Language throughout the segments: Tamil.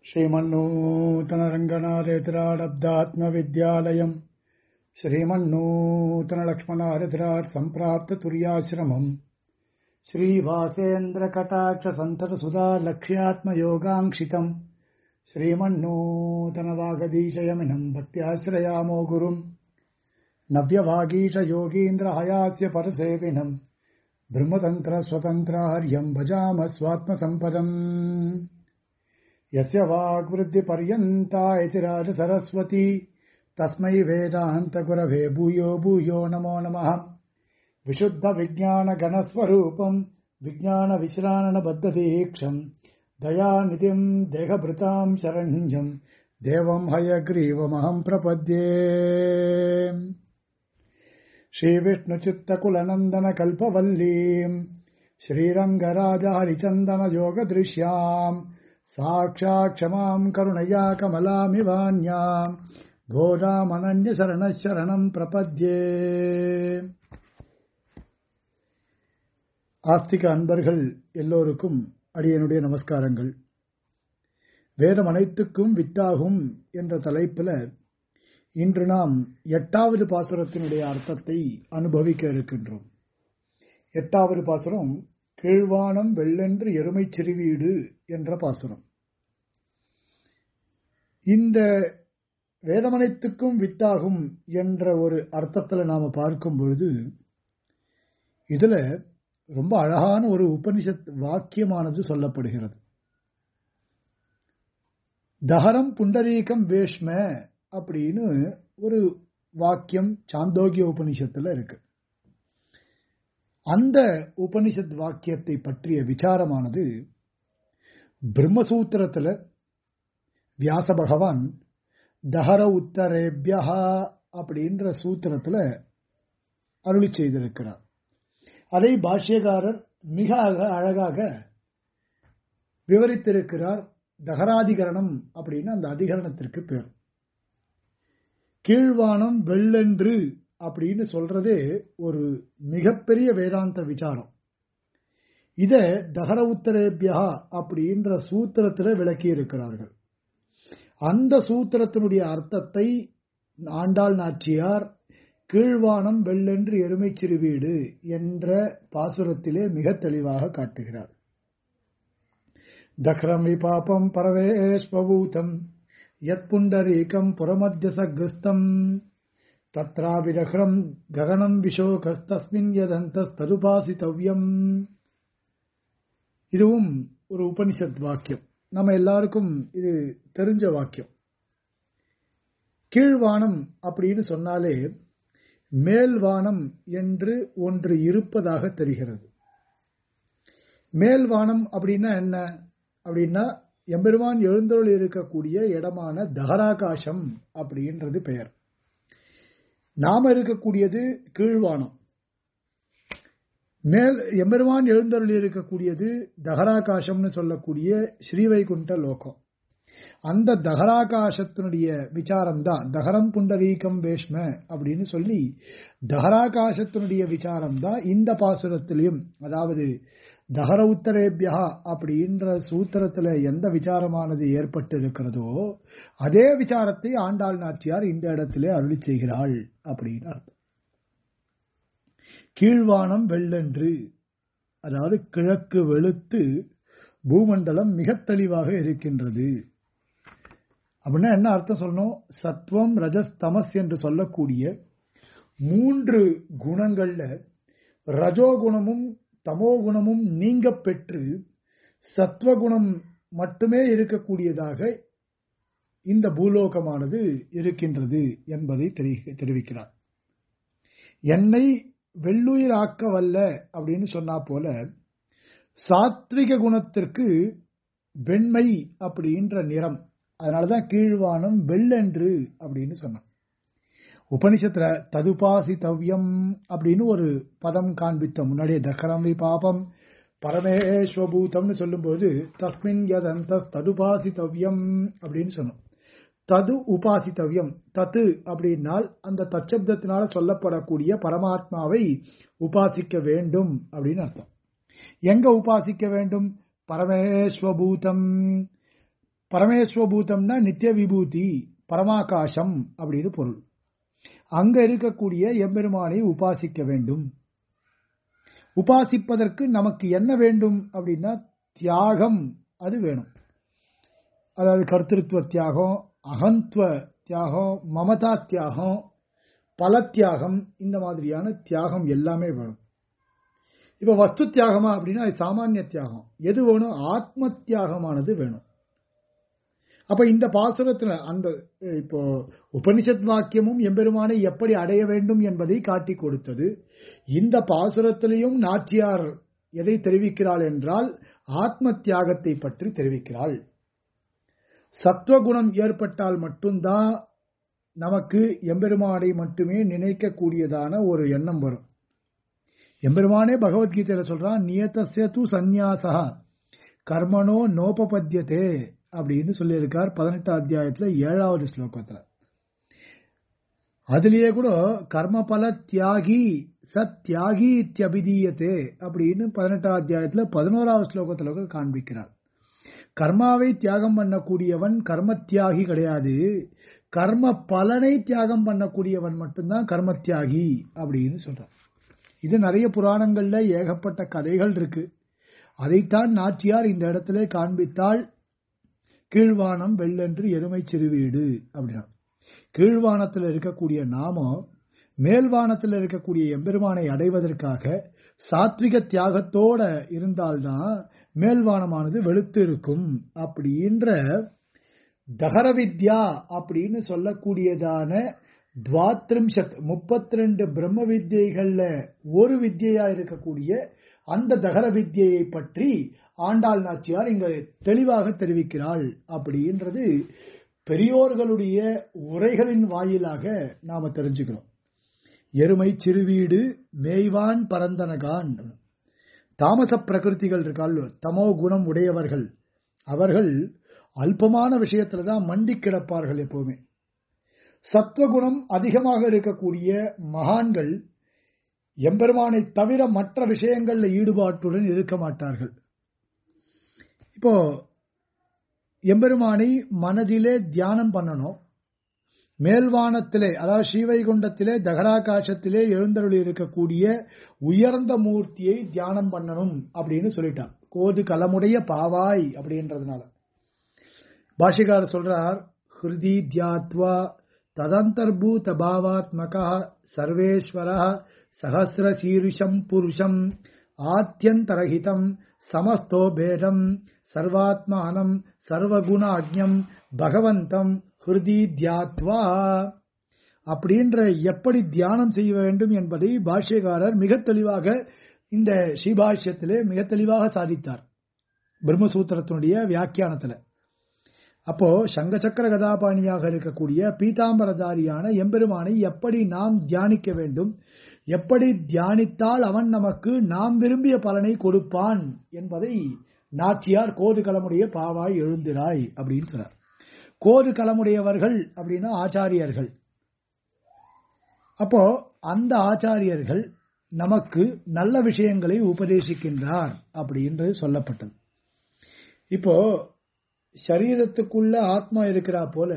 श्रीमन्नूतनरङ्गनारेतिराडब्दात्मविद्यालयम् श्रीमन्नूतनलक्ष्मणारेतिराट् सम्प्राप्ततुर्याश्रमम् श्रीभासेन्द्रकटाक्षसन्ततसुधा लक्ष्यात्मयोगाङ्क्षितम् श्रीमन्नूतनवागदीशयमिनम् भक्त्याश्रयामो गुरुम् नव्यवागीशयोगीन्द्रहयास्य परसेविनम् ब्रह्मतन्त्रस्वतन्त्रार्यम् भजाम स्वात्मसम्पदम् यस्य वाग्वृद्धिपर्यन्ता इति राजसरस्वती तस्मै वेदान्तगुरवे भूयो भूयो नमो नमः विशुद्धविज्ञानगणस्वरूपम् विज्ञानविश्राणबद्धदीक्षम् दयानिधिम् देहभृताम् शरण्यम् देवम् हयग्रीवमहम् प्रपद्ये श्रीविष्णुचित्तकुलनन्दनकल्पवल्लीम् श्रीरङ्गराजहरिचन्दनयोगदृश्याम् साक्षात् क्षमाम् करुणया कमलामिवान्याम् गोदामनन्यशरणः शरणम् प्रपद्ये ஆஸ்திக அன்பர்கள் எல்லோருக்கும் அடியனுடைய நமஸ்காரங்கள் வேதம் அனைத்துக்கும் வித்தாகும் என்ற தலைப்பில் இன்று நாம் எட்டாவது பாசுரத்தினுடைய அர்த்தத்தை அனுபவிக்க இருக்கின்றோம் எட்டாவது பாசுரம் கீழ்வானம் வெள்ளென்று எருமை சிறுவீடு என்ற பாசுரம் இந்த வேதமனைத்துக்கும் வித்தாகும் என்ற ஒரு அர்த்தத்தில் நாம பார்க்கும் பொழுது இதுல ரொம்ப அழகான ஒரு உபனிஷத் வாக்கியமானது சொல்லப்படுகிறது தஹரம் புண்டரீகம் வேஷ்ம அப்படின்னு ஒரு வாக்கியம் சாந்தோக்கிய உபனிஷத்துல இருக்கு அந்த உபனிஷத் வாக்கியத்தை பற்றிய விசாரமானது பிரம்மசூத்திரத்துல வியாச பகவான் தஹர உத்தரேபியா அப்படின்ற சூத்திரத்துல அருளி செய்திருக்கிறார் அதை பாஷ்யகாரர் மிக அழகாக விவரித்திருக்கிறார் தகராதிகரணம் அப்படின்னு அந்த அதிகரணத்திற்கு பேர் கீழ்வானம் வெள்ளென்று அப்படின்னு சொல்றதே ஒரு மிகப்பெரிய வேதாந்த விசாரம் இத தகர உத்தரேபியா அப்படின்ற சூத்திரத்தில் விளக்கி இருக்கிறார்கள் அந்த சூத்திரத்தினுடைய அர்த்தத்தை ஆண்டாள் நாச்சியார் கீழ்வானம் வெள்ளென்று எருமை சிறுவீடு என்ற பாசுரத்திலே மிக தெளிவாக காட்டுகிறார் தக்ரம் விபாபம் பரவேஷ்பூதம் யத் புண்டரீகம் புறமத்தியசகிருஸ்தம் தத்ராபிரஹ்ரம் ககனம் விஷோகஸ்தஸ்மின் யதந்தஸ்ததுபாசித்தவ்யம் இதுவும் ஒரு உபனிஷத் வாக்கியம் நம்ம எல்லாருக்கும் இது தெரிஞ்ச வாக்கியம் கீழ்வானம் அப்படின்னு சொன்னாலே மேல்வானம் என்று ஒன்று இருப்பதாக தெரிகிறது மேல்வானம் அப்படின்னா என்ன அப்படின்னா எம்பெருமான் எழுந்தருள் இருக்கக்கூடிய இடமான தகராகாசம் அப்படின்றது பெயர் நாம இருக்கக்கூடியது கீழ்வானம் மேல் எம்பெருமான் எழுந்தருள் இருக்கக்கூடியது தகராகாசம்னு சொல்லக்கூடிய ஸ்ரீவைகுண்ட லோகம் அந்த தகராகாசத்தினுடைய விசாரம் தான் தகரம் புண்டரீகம் வேஷ்ம அப்படின்னு சொல்லி தகராகாசத்தினுடைய விசாரம் தான் இந்த பாசுரத்திலையும் அதாவது தகர உத்தரேபியா அப்படின்ற சூத்திரத்துல எந்த விசாரமானது ஏற்பட்டு இருக்கிறதோ அதே விசாரத்தை ஆண்டாள் நாச்சியார் இந்த இடத்திலே அருளி செய்கிறாள் அப்படின்னு அர்த்தம் கீழ்வானம் வெள்ளென்று அதாவது கிழக்கு வெளுத்து பூமண்டலம் மிக தெளிவாக இருக்கின்றது அப்படின்னா என்ன அர்த்தம் சொல்லணும் சத்வம் ரஜஸ் தமஸ் என்று சொல்லக்கூடிய மூன்று குணங்கள்ல ரஜோகுணமும் தமோ குணமும் நீங்க பெற்று சத்வகுணம் மட்டுமே இருக்கக்கூடியதாக இந்த பூலோகமானது இருக்கின்றது என்பதை தெரிவிக்கிறார் என்னை வெள்ளுயிராக்க வல்ல அப்படின்னு சொன்னா போல சாத்விக குணத்திற்கு வெண்மை அப்படின்ற நிறம் அதனாலதான் கீழ்வானம் வெள்ளென்று அப்படின்னு சொன்னான் உபனிஷத்துல ததுபாசி தவ்யம் அப்படின்னு ஒரு பதம் காண்பித்த முன்னாடியே தகரம் பாபம் பரமேஸ்வபூதம்னு சொல்லும்போது தஸ்மின் யதந்த ததுபாசி தவ்யம் அப்படின்னு சொன்னோம் தது உபாசித்தவ்யம் தத்து அப்படின்னால் அந்த தச்சப்தத்தினால சொல்லப்படக்கூடிய பரமாத்மாவை உபாசிக்க வேண்டும் அப்படின்னு அர்த்தம் எங்க உபாசிக்க வேண்டும் பரமேஸ்வபூதம் பரமேஸ்வபூதம்னா நித்திய விபூதி பரமாகாசம் அப்படின்னு பொருள் அங்க இருக்கக்கூடிய எம்பெருமானை உபாசிக்க வேண்டும் உபாசிப்பதற்கு நமக்கு என்ன வேண்டும் அப்படின்னா தியாகம் அது வேணும் அதாவது கர்த்திருவ தியாகம் அகந்த்வ தியாகம் மமதா தியாகம் பல தியாகம் இந்த மாதிரியான தியாகம் எல்லாமே வேணும் இப்ப வஸ்து தியாகமா அப்படின்னா அது சாமானிய தியாகம் எது வேணும் ஆத்ம தியாகமானது வேணும் அப்ப இந்த பாசுரத்துல அந்த இப்போ உபனிஷத் வாக்கியமும் எம்பெருமானை எப்படி அடைய வேண்டும் என்பதை காட்டி கொடுத்தது இந்த பாசுரத்திலையும் நாச்சியார் எதை தெரிவிக்கிறாள் என்றால் ஆத்ம தியாகத்தை பற்றி தெரிவிக்கிறாள் சத்துவகுணம் ஏற்பட்டால் மட்டும்தான் நமக்கு எம்பெருமானை மட்டுமே நினைக்கக்கூடியதான ஒரு எண்ணம் வரும் எம்பெருமானே பகவத்கீதையில சொல்றான் நியதஸ்ய து சந்நியாசா கர்மனோ நோபபத்தியதே அப்படின்னு சொல்லியிருக்கார் பதினெட்டாம் அத்தியாயத்துல ஏழாவது ஸ்லோகத்துல அதுலயே கூட கர்மபல தியாகி சத் தியாகி இத்தியபிதீயத்தே அப்படின்னு பதினெட்டாம் அத்தியாயத்துல பதினோராவது ஸ்லோகத்துல கூட காண்பிக்கிறார் கர்மாவை தியாகம் பண்ணக்கூடியவன் கர்ம தியாகி கிடையாது கர்ம பலனை தியாகம் பண்ணக்கூடியவன் மட்டும்தான் கர்ம தியாகி அப்படின்னு சொல்றான் இது நிறைய புராணங்கள்ல ஏகப்பட்ட கதைகள் இருக்கு அதைத்தான் நாச்சியார் இந்த இடத்துல காண்பித்தால் கீழ்வானம் வெள்ளென்று எருமை சிறுவீடு அப்படின்னா கீழ்வானத்தில் இருக்கக்கூடிய நாமம் மேல்வானத்தில் இருக்கக்கூடிய எம்பெருமானை அடைவதற்காக சாத்விக தியாகத்தோட இருந்தால்தான் மேல்வானமானது வெளுத்து இருக்கும் அப்படின்ற தகர வித்யா அப்படின்னு சொல்லக்கூடியதான துவாத்ரிம்சத் முப்பத்தி ரெண்டு பிரம்ம வித்யைகள்ல ஒரு வித்யா இருக்கக்கூடிய அந்த தகர வித்யை பற்றி ஆண்டாள் நாச்சியார் இங்க தெளிவாக தெரிவிக்கிறாள் அப்படின்றது பெரியோர்களுடைய உரைகளின் வாயிலாக நாம தெரிஞ்சுக்கிறோம் எருமை சிறுவீடு மேய்வான் பரந்தனகான் தாமச பிரகிருதிகள் இருக்கால் தமோ குணம் உடையவர்கள் அவர்கள் அல்பமான விஷயத்துல தான் மண்டி கிடப்பார்கள் எப்பவுமே சத்வகுணம் அதிகமாக இருக்கக்கூடிய மகான்கள் எம்பெருமானை தவிர மற்ற விஷயங்கள்ல ஈடுபாட்டுடன் இருக்க மாட்டார்கள் இப்போ எம்பெருமானை மனதிலே தியானம் பண்ணணும் மேல்வானத்திலே அதாவது ஸ்ரீவைகுண்டத்திலே தகராகாசத்திலே எழுந்தருளி இருக்கக்கூடிய உயர்ந்த மூர்த்தியை தியானம் பண்ணணும் அப்படின்னு சொல்லிட்டான் கோது கலமுடைய பாவாய் அப்படின்றதுனால பாஷிகார் சொல்றார் ஹிருதி தியாத்வா ததந்தர்பூத பாவாத்மகா சர்வேஸ்வர சகசிர சீருஷம் புருஷம் ஆத்தியந்தரகிதம் சமஸ்தோ பேதம் சர்வாத்மானம் சர்வகுணாஜ்யம் பகவந்தம் ஹிருதி தியாத்வா அப்படின்ற எப்படி தியானம் செய்ய வேண்டும் என்பதை பாஷ்யக்காரர் மிக தெளிவாக இந்த ஸ்ரீபாஷ்யத்திலே மிக தெளிவாக சாதித்தார் பிரம்மசூத்திரத்தினுடைய வியாக்கியானத்துல அப்போ சங்கச்சக்கர கதாபாணியாக இருக்கக்கூடிய பீதாம்பரதாரியான எம்பெருமானை எப்படி நாம் தியானிக்க வேண்டும் எப்படி தியானித்தால் அவன் நமக்கு நாம் விரும்பிய பலனை கொடுப்பான் என்பதை நாச்சியார் கோது களமுடைய பாவாய் எழுந்திராய் அப்படின்னு சொல்றார் கோது களமுடையவர்கள் அப்படின்னா ஆச்சாரியர்கள் அப்போ அந்த ஆச்சாரியர்கள் நமக்கு நல்ல விஷயங்களை உபதேசிக்கின்றார் அப்படின்றது சொல்லப்பட்டது இப்போ சரீரத்துக்குள்ள ஆத்மா இருக்கிறா போல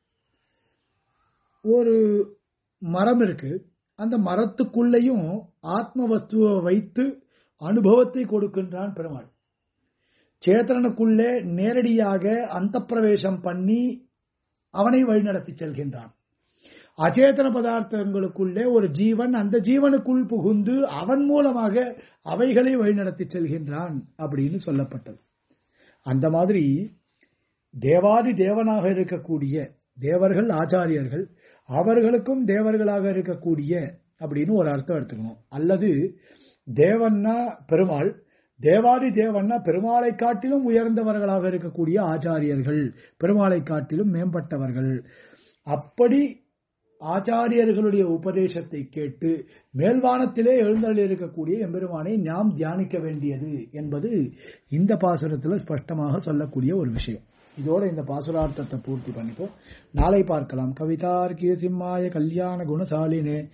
ஒரு மரம் இருக்கு அந்த மரத்துக்குள்ளேயும் ஆத்ம வஸ்துவை வைத்து அனுபவத்தை கொடுக்கின்றான் பெருமாள் சேத்தனனுக்குள்ளே நேரடியாக அந்த பிரவேசம் பண்ணி அவனை வழிநடத்தி செல்கின்றான் அச்சேதன பதார்த்தங்களுக்குள்ளே ஒரு ஜீவன் அந்த ஜீவனுக்குள் புகுந்து அவன் மூலமாக அவைகளை வழிநடத்தி செல்கின்றான் அப்படின்னு சொல்லப்பட்டது அந்த மாதிரி தேவாதி தேவனாக இருக்கக்கூடிய தேவர்கள் ஆச்சாரியர்கள் அவர்களுக்கும் தேவர்களாக இருக்கக்கூடிய அப்படின்னு ஒரு அர்த்தம் எடுத்துக்கணும் அல்லது தேவன்னா பெருமாள் தேவாதி தேவன்னா பெருமாளை காட்டிலும் உயர்ந்தவர்களாக இருக்கக்கூடிய ஆச்சாரியர்கள் பெருமாளை காட்டிலும் மேம்பட்டவர்கள் அப்படி ஆச்சாரியர்களுடைய உபதேசத்தை கேட்டு மேல்வானத்திலே எழுந்தருள் இருக்கக்கூடிய எம்பெருமானை நாம் தியானிக்க வேண்டியது என்பது இந்த பாசுரத்தில் ஸ்பஷ்டமாக சொல்லக்கூடிய ஒரு விஷயம் இதோட இந்த பாசுரார்த்தத்தை பூர்த்தி பண்ணிப்போம் நாளை பார்க்கலாம் கவிதார்க்கிய சிம்மாய கல்யாண குணசாலினே